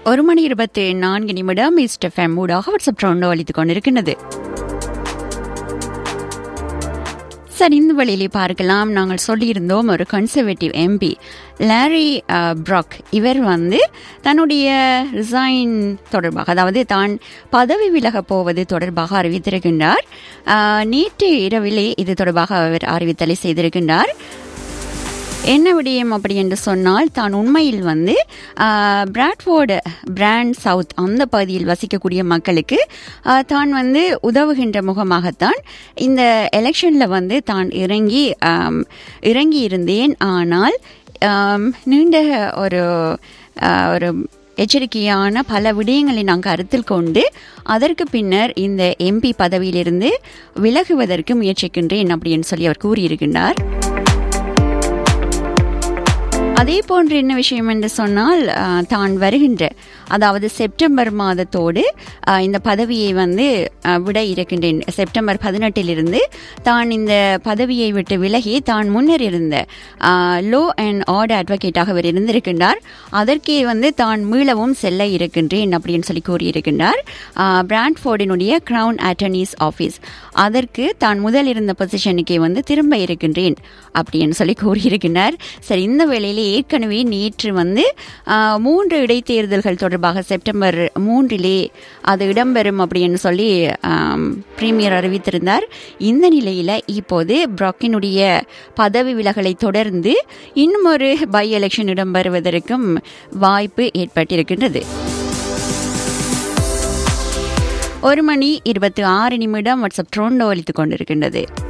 ஒரு மணி இருபத்தி நான்கு நிமிடம் மிஸ்டர் ஃபெம் ஊடாக வாட்ஸ்அப் ரவுண்டோ அளித்துக் கொண்டிருக்கின்றது சரி இந்த வழியிலே பார்க்கலாம் நாங்கள் சொல்லியிருந்தோம் ஒரு கன்சர்வேட்டிவ் எம்பி லாரி ப்ராக் இவர் வந்து தன்னுடைய ரிசைன் தொடர்பாக அதாவது தான் பதவி விலகப் போவது தொடர்பாக அறிவித்திருக்கின்றார் அஹ், நேற்று இரவிலே இது தொடர்பாக அவர் அறிவித்தலை செய்திருக்கின்றார் என்ன விடயம் அப்படி என்று சொன்னால் தான் உண்மையில் வந்து பிராட்ஃபோர்டு பிராண்ட் சவுத் அந்த பகுதியில் வசிக்கக்கூடிய மக்களுக்கு ஆ, தான் வந்து உதவுகின்ற முகமாகத்தான் இந்த எலெக்ஷனில் வந்து தான் இறங்கி ஆம், இறங்கி இருந்தேன் ஆனால் ஆம், நீண்ட ஒரு ஆ, ஒரு எச்சரிக்கையான பல விடயங்களை நான் கருத்தில் கொண்டு அதற்கு பின்னர் இந்த எம்பி பதவியிலிருந்து விலகுவதற்கு முயற்சிக்கின்றேன் அப்படின்னு சொல்லி அவர் கூறியிருக்கின்றார் அதே போன்ற என்ன விஷயம் என்று சொன்னால் ஆஹ், தான் வருகின்ற அதாவது செப்டம்பர் மாதத்தோடு ஆஹ், இந்த பதவியை வந்து ஆஹ், விட இருக்கின்றேன் செப்டம்பர் பதினெட்டிலிருந்து தான் இந்த பதவியை விட்டு விலகி தான் முன்னர் இருந்த லோ அண்ட் ஆர்டர் அட்வொகேட்டாக அவர் இருந்திருக்கின்றார் அதற்கே வந்து தான் மீளவும் செல்ல இருக்கின்றேன் அப்படின்னு சொல்லி கூறியிருக்கின்றார் ஆஹ், பிராண்ட்ஃபோர்டினுடைய கிரவுன் அட்டர்னிஸ் ஆஃபீஸ் அதற்கு தான் முதல் இருந்த பொசிஷனுக்கே வந்து திரும்ப இருக்கின்றேன் அப்படின்னு சொல்லி கூறியிருக்கின்றார் சரி இந்த வேளையிலே ஏற்கனவே நேற்று வந்து ஆஹ், மூன்று இடைத்தேர்தல்கள் தொடர்பாக செப்டம்பர் மூன்றிலே அது இடம்பெறும் அப்படின்னு சொல்லி ஆம், பிரீமியர் அறிவித்திருந்தார் இந்த நிலையில இப்போது ப்ராக்கினுடைய பதவி விலகலை தொடர்ந்து இன்னும் ஒரு பை எலெக்ஷன் இடம்பெறுவதற்கும் வாய்ப்பு ஏற்பட்டிருக்கின்றது ஒரு மணி இருபத்தி ஆறு நிமிடம் வாட்ஸ்அப் ட்ரோண்டோ அளித்துக் கொண்டிருக்கின்றது